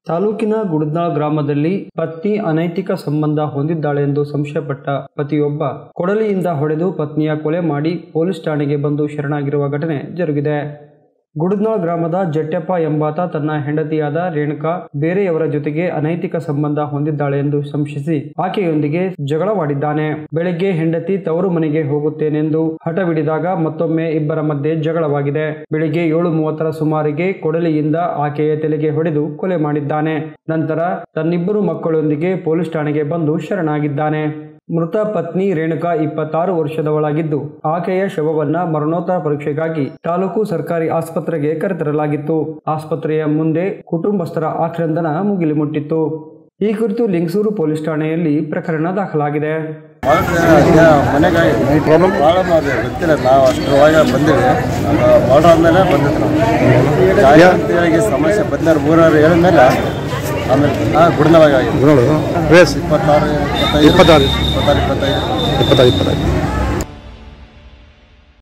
ತಾಲೂಕಿನ ಗುಡದ್ನಾಳ್ ಗ್ರಾಮದಲ್ಲಿ ಪತ್ನಿ ಅನೈತಿಕ ಸಂಬಂಧ ಹೊಂದಿದ್ದಾಳೆ ಎಂದು ಸಂಶಯಪಟ್ಟ ಪತಿಯೊಬ್ಬ ಕೊಡಲಿಯಿಂದ ಹೊಡೆದು ಪತ್ನಿಯ ಕೊಲೆ ಮಾಡಿ ಪೊಲೀಸ್ ಠಾಣೆಗೆ ಬಂದು ಶರಣಾಗಿರುವ ಘಟನೆ ಜರುಗಿದೆ ಗುಡದ್ನಾಳ್ ಗ್ರಾಮದ ಜಟ್ಯಪ್ಪ ಎಂಬಾತ ತನ್ನ ಹೆಂಡತಿಯಾದ ರೇಣುಕಾ ಬೇರೆಯವರ ಜೊತೆಗೆ ಅನೈತಿಕ ಸಂಬಂಧ ಹೊಂದಿದ್ದಾಳೆ ಎಂದು ಸಂಶಯಿಸಿ ಆಕೆಯೊಂದಿಗೆ ಜಗಳವಾಡಿದ್ದಾನೆ ಬೆಳಗ್ಗೆ ಹೆಂಡತಿ ತವರು ಮನೆಗೆ ಹೋಗುತ್ತೇನೆಂದು ಹಠವಿಡಿದಾಗ ಮತ್ತೊಮ್ಮೆ ಇಬ್ಬರ ಮಧ್ಯೆ ಜಗಳವಾಗಿದೆ ಬೆಳಿಗ್ಗೆ ಏಳು ಮೂವತ್ತರ ಸುಮಾರಿಗೆ ಕೊಡಲಿಯಿಂದ ಆಕೆಯ ತಲೆಗೆ ಹೊಡೆದು ಕೊಲೆ ಮಾಡಿದ್ದಾನೆ ನಂತರ ತನ್ನಿಬ್ಬರು ಮಕ್ಕಳೊಂದಿಗೆ ಪೊಲೀಸ್ ಠಾಣೆಗೆ ಬಂದು ಶರಣಾಗಿದ್ದಾನೆ ಮೃತ ಪತ್ನಿ ರೇಣುಕಾ ಇಪ್ಪತ್ತಾರು ವರ್ಷದವಳಾಗಿದ್ದು ಆಕೆಯ ಶವವನ್ನ ಮರಣೋತ್ತರ ಪರೀಕ್ಷೆಗಾಗಿ ತಾಲೂಕು ಸರ್ಕಾರಿ ಆಸ್ಪತ್ರೆಗೆ ಕರೆತರಲಾಗಿತ್ತು ಆಸ್ಪತ್ರೆಯ ಮುಂದೆ ಕುಟುಂಬಸ್ಥರ ಆಕ್ರಂದನ ಮುಗಿಲು ಮುಟ್ಟಿತ್ತು ಈ ಕುರಿತು ಲಿಂಗಸೂರು ಪೊಲೀಸ್ ಠಾಣೆಯಲ್ಲಿ ಪ್ರಕರಣ ದಾಖಲಾಗಿದೆ ಮನೆಗೆ ಪ್ರಾಬ್ಲಮ್ ಪ್ರಾಬ್ಲಮ್ ಅದು ಗೊತ್ತಿಲ್ಲ ನಾವು ಅಷ್ಟರೊಳಗೆ ಬಂದಿವಿ ಬಾರ್ಡರ್ ಆದಮೇಲೆ ಬಂದಿದ್ದು ನಾವು ಜಾಗೃತಿಯಾಗಿ ಸಮಸ್ಯೆ ಬಂದಾರ ಊರವ್ರು ಹೇಳಿದ್ಮೇಲೆ ಆಮೇಲೆ ಹಾಂ ಗುಡ್ನವಾಗ ನೋಡು ರೇಸ್ ಇಪ್ಪತ್ತಾರು ಇಪ್ಪತ್ತೈದು ಇಪ್ಪತ್ತಾರು ಇಪ್ಪತ್ತಾರು ಇಪ್ಪತ್ತೈದು ಇಪ್ಪತ್ತೈದು ಇಪ್ಪತ್ತೈದು